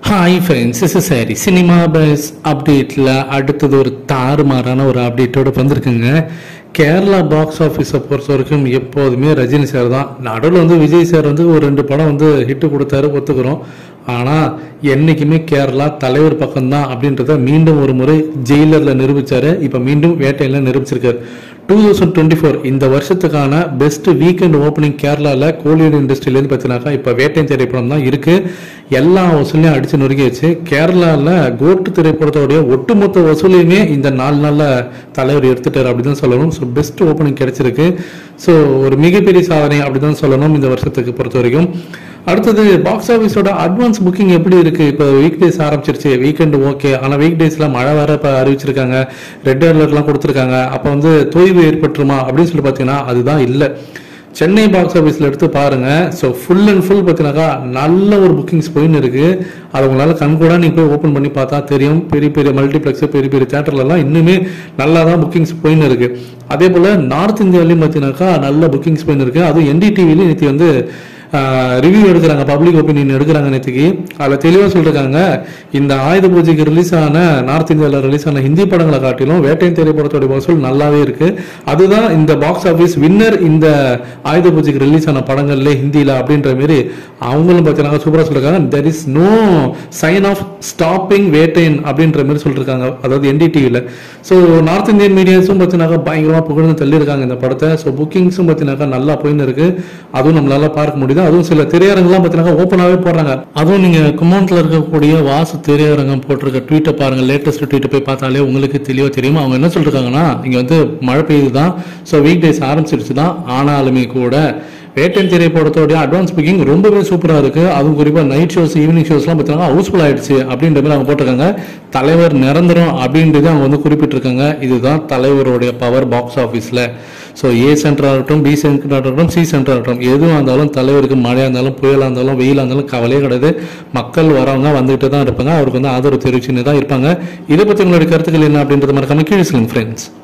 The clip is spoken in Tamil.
ஹாய் ஃப்ரெண்ட்ஸ் இஸ் சரி சினிமா பஸ் அப்டேட்டில் அடுத்தது ஒரு தாறுமாறான ஒரு அப்டேட்டோட வந்திருக்குங்க கேரளா பாக்ஸ் ஆஃபீஸை பொறுத்த வரைக்கும் எப்போதுமே ரஜினி சார் தான் நடுவில் வந்து விஜய் சார் வந்து ஒரு ரெண்டு படம் வந்து ஹிட்டு கொடுத்தாரு ஒத்துக்கிறோம் ஆனால் என்றைக்குமே கேரளா தலைவர் பக்கம்தான் அப்படின்றத மீண்டும் ஒரு முறை ஜெயிலரில் நிரூபித்தார் இப்போ மீண்டும் வேட்டையில் நிரூபிச்சிருக்காரு டூ தௌசண்ட் டுவெண்ட்டி ஃபோர் இந்த வருஷத்துக்கான பெஸ்ட் வீக்கெண்ட் ஓப்பனிங் கேரளாவில் கோலிவுட் இண்டஸ்ட்ரியிலேருந்து பார்த்தீங்கன்னாக்கா இப்போ வேட்டையன் திரைப்படம் தான் இருக்கு எல்லா வசூலையும் அடிச்சு நொறுக்கியாச்சு கேரளாவில் கோட்டு திரைப்படத்தோடைய ஒட்டுமொத்த வசூலையுமே இந்த நாலு நாளில் தலைவர் எடுத்துட்டார் அப்படி தான் சொல்லணும் ஸோ பெஸ்ட் ஓப்பனிங் கிடைச்சிருக்கு ஸோ ஒரு மிகப்பெரிய சாதனை அப்படி தான் சொல்லணும் இந்த வருஷத்துக்கு பொறுத்த வரைக்கும் அடுத்தது பாக்ஸ் ஆஃபீஸோட அட்வான்ஸ் புக்கிங் எப்படி இருக்கு இப்போ வீக் டேஸ் ஆரம்பிச்சிருச்சு வீக்கெண்ட் ஓகே ஆனால் வீக் டேஸ்ல மழை வேற இப்போ அறிவிச்சிருக்காங்க ரெட் அலர்ட்லாம் கொடுத்துருக்காங்க அப்போ வந்து தொய்வு ஏற்பட்டுருமா அப்படின்னு சொல்லி பார்த்தீங்கன்னா அதுதான் இல்லை சென்னை பாக்ஸ் ஆஃபீஸில் எடுத்து பாருங்க ஸோ ஃபுல் அண்ட் ஃபுல் பார்த்தீங்கன்னாக்கா நல்ல ஒரு புக்கிங்ஸ் போயின்னு இருக்கு அதை உங்களால் கண்கூட நீங்கள் போய் ஓப்பன் பண்ணி பார்த்தா தெரியும் பெரிய பெரிய மல்டிப்ளெக்ஸ் பெரிய பெரிய தேட்டர்லலாம் இன்னுமே நல்லா தான் புக்கிங்ஸ் போயின்னு இருக்கு அதே போல் நார்த் இந்தியாவிலையும் பார்த்தீங்கன்னாக்கா நல்ல புக்கிங்ஸ் போயின்னு இருக்கு அதுவும் என்டிடிவிலையும் நேற்று வந்து ரிவ்யூ எடுக்கிறாங்க பப்ளிக் ஒப்பீனியன் எடுக்கிறாங்க நேற்றுக்கு அதில் தெளிவாக சொல்லியிருக்காங்க இந்த ஆயுத பூஜைக்கு ரிலீஸ் ஆன நார்த் இந்தியாவில் ரிலீஸ் ஆன ஹிந்தி படங்களை காட்டிலும் வேட்டையன் திரைப்படத்தோட வசூல் நல்லாவே இருக்கு அதுதான் இந்த பாக்ஸ் ஆஃபீஸ் வின்னர் இந்த ஆயுத பூஜைக்கு ரிலீஸ் ஆன படங்கள்ல ஹிந்தியில் அப்படின்ற மாரி அவங்களும் பார்த்தீங்கன்னா சூப்பராக சொல்லியிருக்காங்க there is no sign of stopping Vettaiyan அப்படின்ற மாதிரி சொல்லியிருக்காங்க அதாவது என்டிடிவியில் ஸோ நார்த் இந்தியன் மீடியாஸும் பார்த்தீங்கன்னாக்கா பயங்கரமாக புகழ்ந்து தள்ளியிருக்காங்க இந்த படத்தை ஸோ புக்கிங்ஸும் பார்த்தீங்கன்னாக்கா நல்லா போயின்னு இருக்கு அதுவும் நம்மளால பார்க்க முடியுது அதுவும் சில திரையரங்கெல்லாம் பார்த்தீங்கன்னா ஓப்பனாகவே போடுறாங்க அதுவும் நீங்கள் குமௌண்ட்ல இருக்கக்கூடிய வாசு திரையரங்கம் போட்டிருக்க ட்வீட்டை பாருங்க லேட்டஸ்ட் ட்வீட்டை போய் பார்த்தாலே உங்களுக்கு தெளிவாக தெரியும் அவங்க என்ன சொல்லிருக்காங்கன்னா இங்கே வந்து மழை பெய்யுது தான் ஸோ வீக் டேஸ் ஆரம்பிச்சிருச்சு தான் ஆனாலுமே கூட வேட்டன் திரைப்படத்தோடைய அட்வான்ஸ் புக்கிங் ரொம்பவே சூப்பராக இருக்கு அதுவும் குறிப்பாக நைட் ஷோஸ் ஈவினிங் ஷோஸ்லாம் பார்த்தீங்கன்னா ஹவுஸ்ஃபுல் ஆயிடுச்சு அப்படின்ற மாதிரி அவங்க போட்டிருக்காங்க தலைவர் நிரந்தரம் அப்படின்றது அவங்க வந்து குறிப்பிட்டிருக்காங்க இதுதான் தலைவருடைய பவர் பாக்ஸ் ஆஃபீஸில் ஸோ ஏ சென்டராக இருக்கட்டும் பி சென்டராக இருக்கட்டும் சி சென்டராக இருக்கட்டும் எதுவாக இருந்தாலும் தலைவருக்கு மழையாக இருந்தாலும் புயலாக இருந்தாலும் வெயிலாக இருந்தாலும் கவலையே கிடையாது மக்கள் வரவங்க வந்துகிட்டு தான் இருப்பாங்க அவருக்கு வந்து ஆதரவு தெரிவிச்சுன்னு தான் இருப்பாங்க இதை பற்றி உங்களுடைய கருத்துக்கள் என்ன அப்படின்றது மறக்காம கீழே சொல்லுங்க ஃப்ரெண்ட்ஸ்